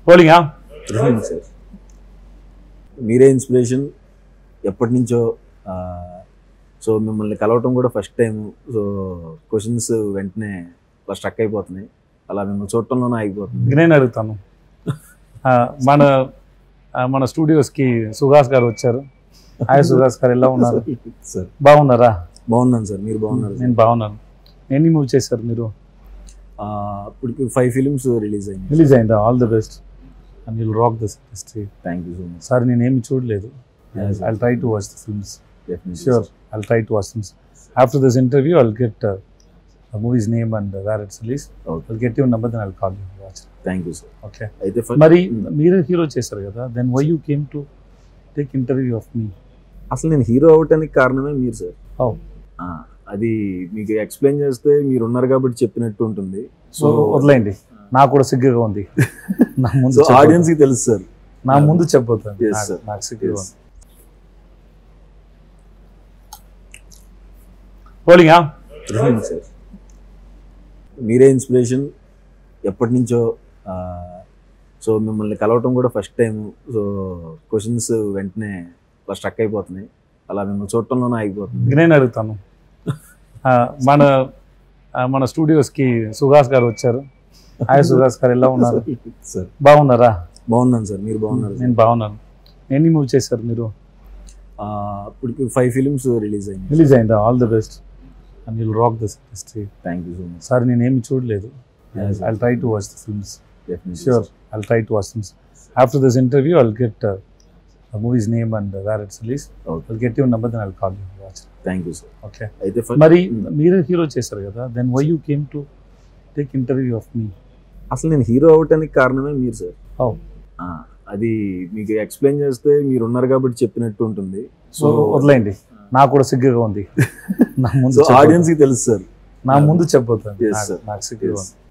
రోలింగా release sir మీరే inspiration ఎప్పటి నుంచో సో మిమ్మల్ని కలవటం కూడా ఫస్ట్ టైం సో క్వశ్చన్స్ వెంటనే అలా స్ట్రక్ అయిపోతున్నాయి అలా మిమ్మల్ని చూడటంలోనే ఆగిపోతుంది నేను అడుగుతాను ఆ, మన ఆ, మన స్టూడియోస్కి సుహాస్ గారు వచ్చారు హాయ్ సుహాస్ గారు ఎలా ఉన్నారు సార్ బాగున్నారా బాగున్నాను సార్ మీరు బాగున్నారు సార్ నేను బాగున్నాను ఎన్ని మూవ్ చేశారు మీరు ఇప్పుడు ఫైవ్ ఫిలిమ్స్ రిలీజ్ అయింది రిలీజ్ అయిందా all the best and will rock this industry thank you so much sir నేనేమి చూడలేదు Yes, sir. I try to watch the films definitely sure I try to watch films after this interview I'll get the movies name and where it's release okay I'll get your number then I'll call you watch thank you sir okay అయితే first- మరి Hmm. మీరు hero చేశారు కదా then why you came to take interview of me అసలు నేను hero అవటానికి కారణమే మీరు సార్ Oh. ఆ, అది మీకు ఎక్స్ప్లెయిన్ చేస్తే మీరు ఉన్నారు కాబట్టి చెప్పినట్టు ఉంటుంది సో వదిలేయండి నాకు కూడా సిగ్గుగా ఉంది నా ముందు సో చెప్పొద్దు. ఆడియన్స్ కి తెలుసు సార్ నా ముందు చెప్పొద్దు Yes, నాకు- sir. నాకు సిగ్గుగా Yes. ఉంది రోలింగా రిలీజ్ సార్ మీరే ఇన్స్పిరేషన్ ఎప్పటి నుంచో సో మిమ్మల్ని కలవటం కూడా ఫస్ట్ టైం సో క్వశ్చన్స్ వెంటనే అలా స్ట్రక్ అయిపోతున్నాయి అలా మిమ్మల్ని చూడటంలోనే ఆగిపోతుంది నేను అడుగుతాను ఆ, మన ఆ, మన స్టూడియోస్కి సుహాస్ గారు వచ్చారు హాయ్ సుహాస్ గారు ఎలా ఉన్నారు సార్ బాగున్నారా బాగున్నాను సార్ మీరు బాగున్నారు నేను బాగున్నాను ఎన్ని మూవ్ చేశారు మీరు ఇప్పుడు ఫైవ్ ఫిలిమ్స్ రిలీజ్ అయింది రిలీజ్ అయిందా all the best and will rock this industry thank you so much sir నేనేమి చూడలేదు Yes, sir. I try to watch the films definitely sure I try to watch films after this interview I'll get the movies name and where it's release okay I'll get your number then I'll call you watch thank you sir okay అయితే first- మరి Hmm. మీరు hero చేశారు కదా then why you came to take interview of me అసలు నేను hero అవటానికి కారణమే మీరు సార్ Oh. ఆ, అది మీకు ఎక్స్ప్లెయిన్ చేస్తే మీరు ఉన్నారు కాబట్టి చెప్పినట్టు ఉంటుంది సో వదిలేయండి నాకు కూడా సిగ్గుగా ఉంది నా ముందు సో చెప్పొద్దు. ఆడియన్స్ కి తెలుసు సార్ నా ముందు చెప్పొద్దు Yes, నాకు- sir. నాకు సిగ్గుగా Yes. ఉంది